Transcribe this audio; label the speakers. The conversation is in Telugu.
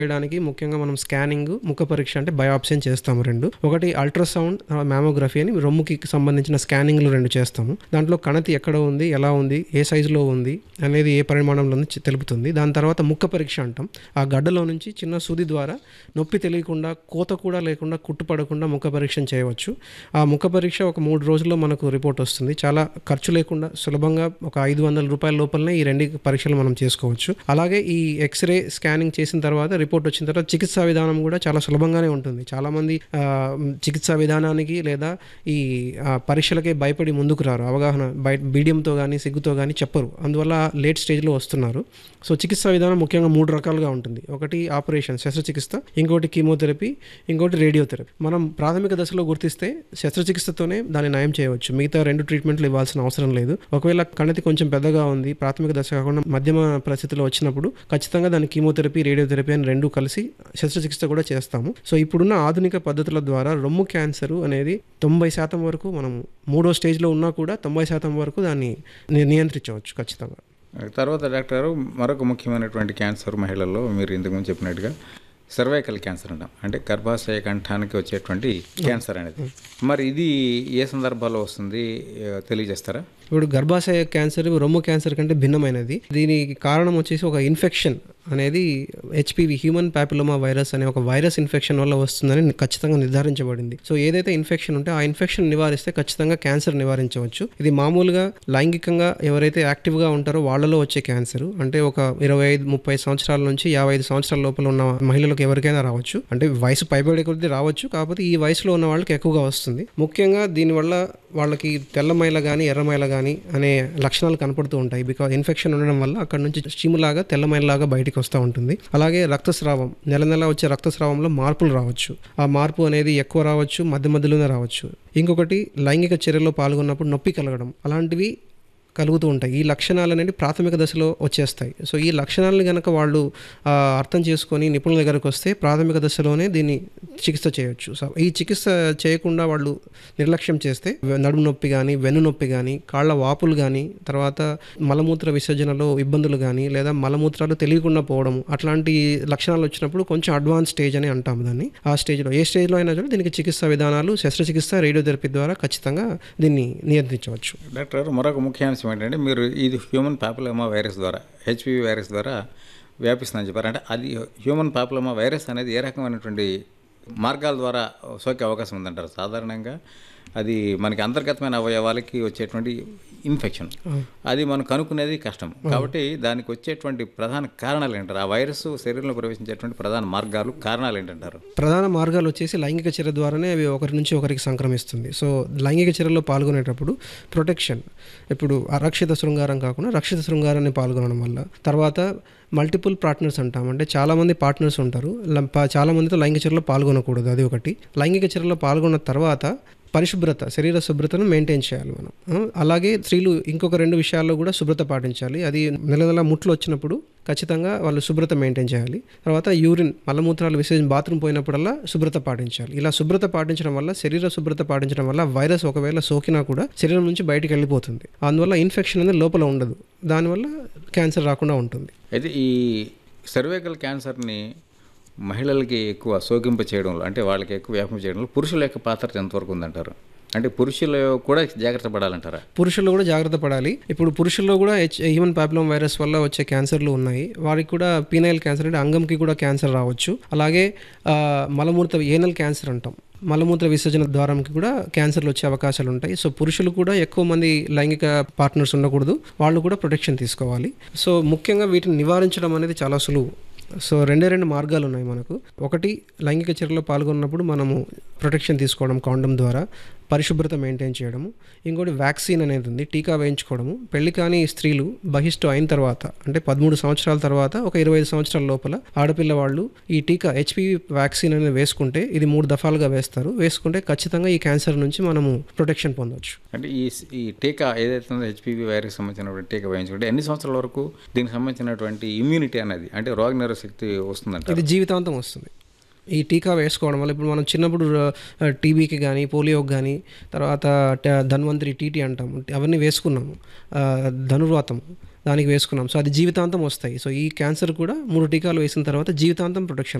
Speaker 1: చేయడానికి ముఖ్యంగా మనం స్కానింగ్ ముఖ పరీక్ష అంటే బయాప్సీ అని చేస్తాము రెండు ఒకటి అల్ట్రాసౌండ్ మ్యామోగ్రఫీ అని రొమ్ముకి సంబంధించిన స్కానింగ్లు రెండు చేస్తాము దాంట్లో కణతి ఎక్కడ ఉంది ఎలా ఉంది ఏ సైజులో ఉంది అనేది ఏ పరిమాణంలో ఉంది చె- తెలుపుతుంది దాని తర్వాత ముఖ పరీక్ష అంటాం ఆ గడ్డలో నుంచి చిన్న సూది ద్వారా నొప్పి తెలియకుండా కోత కూడా లేకుండా కుట్టుపడకుండా ముఖ పరీక్షను చేయవచ్చు ఆ ముఖ పరీక్ష ఒక మూడు రోజుల్లో మనకు రిపోర్ట్ వస్తుంది చాలా ఖర్చు లేకుండా సులభంగా ఒక ఐదు వందల రూపాయల లోపలనే ఈ రెండు పరీక్షలు మనం చేసుకోవచ్చు అలాగే ఈ ఎక్స్రే స్కానింగ్ చేసిన తర్వాత రిపోర్ట్ వచ్చిన తర్వాత చికిత్సా విధానం కూడా చాలా సులభంగానే ఉంటుంది చాలామంది ఆ, చికిత్సా విధానానికి లేదా ఈ ఆ, పరీక్షలకే భయపడి ముందుకు రారు అవగాహన బయ బీడియంతో కానీ సిగ్గుతో కానీ చెప్పరు అందువల్ల లేట్ స్టేజ్లో వస్తున్నారు సో చికిత్సా విధానం ముఖ్యంగా మూడు రకాలుగా ఉంటుంది ఒకటి ఆపరేషన్ శస్త్రచికిత్స ఇంకోటి కీమోథెరపీ ఇంకోటి రేడియోథెరపీ మనం ప్రాథమిక దశలో గుర్తిస్తే శస్త్రచికిత్సతోనే దాన్ని నయం చేయవచ్చు మిగతా రెండు ట్రీట్మెంట్లు ఇవ్వాల్సిన అవసరం లేదు ఒకవేళ కణితి కొంచెం పెద్దగా ఉంది ప్రాథమిక దశ కాకుండా మధ్యమ పరిస్థితిలో వచ్చినప్పుడు ఖచ్చితంగా దాన్ని కీమోథెరపీ రేడియోథెరపీ అని రెండు కలిసి శస్త్రచికిత్స కూడా చేస్తాము సో ఇప్పుడున్న ఆధునిక పద్ధతుల ద్వారా రొమ్ము క్యాన్సర్ అనేది తొంభై శాతం వరకు మనం మూడో స్టేజ్లో ఉన్నా కూడా తొంభై శాతం వరకు దాన్ని ని- నియంత్రించవచ్చు ఖచ్చితంగా
Speaker 2: తర్వాత డాక్టర్ గారు మరొక ముఖ్యమైనటువంటి క్యాన్సర్ మహిళల్లో మీరు ఇంతకుముందు చెప్పినట్టుగా సర్వైకల్ క్యాన్సర్ అంటాం అంటే గర్భాశయ కంఠానికి వచ్చేటువంటి క్యాన్సర్ అనేది మరి ఇది ఏ సందర్భాల్లో వస్తుంది ఆ, తెలియజేస్తారా
Speaker 1: ఇప్పుడు గర్భాశయ క్యాన్సర్ రొమ్ము క్యాన్సర్ కంటే భిన్నమైనది దీనికి కారణం వచ్చేసి ఒక ఇన్ఫెక్షన్ అనేది హెచ్పివి హ్యూమన్ ప్యాపిలోమా వైరస్ అనే ఒక వైరస్ ఇన్ఫెక్షన్ వల్ల వస్తుందని ఖచ్చితంగా నిర్ధారించబడింది సో ఏదైతే ఇన్ఫెక్షన్ ఉంటే ఆ ఇన్ఫెక్షన్ నివారిస్తే ఖచ్చితంగా క్యాన్సర్ నివారించవచ్చు ఇది మామూలుగా లైంగికంగా ఎవరైతే యాక్టివ్గా ఉంటారో వాళ్ళలో వచ్చే క్యాన్సర్ అంటే ఒక ఇరవై ఐదు ముప్పై సంవత్సరాల నుంచి యాభై ఐదు సంవత్సరాల లోపల ఉన్న మహిళలకు ఎవరికైనా రావచ్చు అంటే వయసు పైబడే కొద్దీ రావచ్చు కాకపోతే ఈ వయసులో ఉన్న వాళ్ళకి ఎక్కువగా వస్తుంది ముఖ్యంగా దీనివల్ల వాళ్ళకి తెల్ల మైల కానీ ఎర్ర మైల కానీ అనే లక్షణాలు కనపడుతూ ఉంటాయి బికాజ్ ఇన్ఫెక్షన్ ఉండడం వల్ల అక్కడ నుంచి చీములాగా తెల్ల మైలలాగా బయటికి వస్తూ ఉంటుంది అలాగే రక్తస్రావం నెల నెల వచ్చే రక్తస్రావంలో మార్పులు రావచ్చు ఆ మార్పు అనేది ఎక్కువ రావచ్చు మధ్య మధ్యలోనే రావచ్చు ఇంకొకటి లైంగిక చర్యలో పాల్గొన్నప్పుడు నొప్పి కలగడం అలాంటివి కలుగుతూ ఉంటాయి ఈ లక్షణాలు అనేవి ప్రాథమిక దశలో వచ్చేస్తాయి సో ఈ లక్షణాలను కనుక వాళ్ళు ఆ, అర్థం చేసుకొని నిపుణుల దగ్గరకు వస్తే ప్రాథమిక దశలోనే దీన్ని చికిత్స చేయొచ్చు సో ఈ చికిత్స చేయకుండా వాళ్ళు నిర్లక్ష్యం చేస్తే వె- నడుము నొప్పి కానీ వెన్ను నొప్పి కానీ కాళ్ళ వాపులు కానీ తర్వాత మలమూత్ర విసర్జనలో ఇబ్బందులు కానీ లేదా మలమూత్రాలు తెలియకుండా పోవడం అట్లాంటి లక్షణాలు వచ్చినప్పుడు కొంచెం అడ్వాన్స్ స్టేజ్ అని అంటాం దాన్ని ఆ స్టేజ్లో ఏ స్టేజ్లో అయినా సరే దీనికి చికిత్సా విధానాలు శస్త్రచికిత్స రేడియోథెరపీ ద్వారా ఖచ్చితంగా దీన్ని నియంత్రించవచ్చు
Speaker 2: డాక్టర్ గారు మరొక ముఖ్య అంశం ఏంటంటే మీరు ఇది హ్యూమన్ పాపులమా వైరస్ ద్వారా హెచ్పివి వైరస్ ద్వారా వ్యాపిస్తుందని చెప్పారు అంటే అది హ్యూమన్ పాపులమా వైరస్ అనేది ఏ రకమైనటువంటి మార్గాల ద్వారా సోకే అవకాశం ఉందంటారు సాధారణంగా అది మనకి అంతర్గతమైన అవయవాలకి వచ్చేటువంటి ఇన్ఫెక్షన్ అది మనం కనుక్కునేది కష్టం కాబట్టి దానికి వచ్చేటువంటి ప్రధాన కారణాలు ఏంటారు ఆ వైరస్ శరీరంలో ప్రవేశించేటువంటి ప్రధాన మార్గాలు కారణాలు ఏంటంటారు
Speaker 1: ప్రధాన మార్గాలు వచ్చేసి లైంగిక చర్య ద్వారానే అవి ఒకరి నుంచి ఒకరికి సంక్రమిస్తుంది సో లైంగిక చర్యలో పాల్గొనేటప్పుడు ప్రొటెక్షన్ ఇప్పుడు అరక్షిత శృంగారం కాకుండా రక్షిత శృంగారాన్ని పాల్గొనడం వల్ల తర్వాత మల్టిపుల్ పార్ట్నర్స్ అంటాం అంటే చాలామంది పార్ట్నర్స్ ఉంటారు లం- ప- చాలా మందితో లైంగిక చర్యలో పాల్గొనకూడదు అది ఒకటి లైంగిక చర్యలో పాల్గొన్న తర్వాత పరిశుభ్రత శరీర శుభ్రతను మెయింటైన్ చేయాలి మనం ఆ, అలాగే స్త్రీలు ఇంకొక రెండు విషయాల్లో కూడా శుభ్రత పాటించాలి అది నెల నెల ముట్లు వచ్చినప్పుడు ఖచ్చితంగా వాళ్ళు శుభ్రత మెయింటైన్ చేయాలి తర్వాత యూరిన్ మలమూత్రాలు విసర్జన బాత్రూమ్ పోయినప్పుడల్లా శుభ్రత పాటించాలి ఇలా శుభ్రత పాటించడం వల్ల శరీర శుభ్రత పాటించడం వల్ల వైరస్ ఒకవేళ సోకినా కూడా శరీరం నుంచి బయటికి వెళ్ళిపోతుంది అందువల్ల ఇన్ఫెక్షన్ అనేది లోపల ఉండదు దానివల్ల క్యాన్సర్ రాకుండా ఉంటుంది
Speaker 2: అయితే ఈ సర్వైకల్ క్యాన్సర్ని మహిళలకి ఎక్కువ సోకింప చేయడంలో అంటే వాళ్ళకి ఎక్కువ వ్యాపం చేయడంలో పురుషుల యొక్క పాత్ర ఎంతవరకు ఉందంటారు అంటే పురుషులు కూడా జాగ్రత్త పడాలంటారా
Speaker 1: పురుషుల్లో కూడా జాగ్రత్త పడాలి ఇప్పుడు పురుషుల్లో కూడా హెచ్ హ్యూమన్ పాపులమ్ వైరస్ వల్ల వచ్చే క్యాన్సర్లు ఉన్నాయి వారికి కూడా పీనైల్ క్యాన్సర్ అంటే అంగంకి కూడా క్యాన్సర్ రావచ్చు అలాగే ఆ, మలమూత్ర ఏనల్ క్యాన్సర్ అంటాం మలమూత్ర విసర్జన ద్వారంకి కూడా క్యాన్సర్లు వచ్చే అవకాశాలు ఉంటాయి సో పురుషులు కూడా ఎక్కువ మంది లైంగిక పార్ట్నర్స్ ఉండకూడదు వాళ్ళు కూడా ప్రొటెక్షన్ తీసుకోవాలి సో ముఖ్యంగా వీటిని నివారించడం అనేది చాలా సులువు సో రెండే రెండు మార్గాలు ఉన్నాయి మనకు ఒకటి లైంగిక చర్యలో పాల్గొన్నప్పుడు మనము ప్రొటెక్షన్ తీసుకోవడం కాండం ద్వారా పరిశుభ్రత మెయింటైన్ చేయడము ఇంకోటి వ్యాక్సిన్ అనేది ఉంది టీకా వేయించుకోవడము పెళ్లి కాని స్త్రీలు బహిష్టు అయిన తర్వాత అంటే పదమూడు సంవత్సరాల తర్వాత ఒక ఇరవై ఐదు సంవత్సరాల లోపల ఆడపిల్ల వాళ్ళు ఈ టీకా హెచ్పివి వ్యాక్సిన్ అనేది వేసుకుంటే ఇది మూడు దఫాలుగా వేస్తారు వేసుకుంటే ఖచ్చితంగా ఈ క్యాన్సర్ నుంచి మనము ప్రొటెక్షన్ పొందవచ్చు
Speaker 2: అంటే ఈ ఈ టీకా ఏదైతే ఉందో హెచ్పివి వైరస్ సంబంధించినటువంటి టీకా వేయించుకుంటే ఎన్ని సంవత్సరాల వరకు దీనికి సంబంధించినటువంటి ఇమ్యూనిటీ అనేది అంటే రోగ నిరోధక శక్తి వస్తుందంట
Speaker 1: ఇది జీవితాంతం వస్తుంది ఈ టీకా వేసుకోవడం వల్ల ఇప్పుడు మనం చిన్నప్పుడు ఆ, టీబీకి కానీ పోలియోకి కానీ తర్వాత ట- ధన్వంతరి టీటీ అంటాము అవన్నీ వేసుకున్నాము ఆ, ధనుర్వాతం దానికి వేసుకున్నాం సో అది జీవితాంతం వస్తాయి సో ఈ క్యాన్సర్ కూడా మూడు టీకాలు వేసిన తర్వాత జీవితాంతం ప్రొటెక్షన్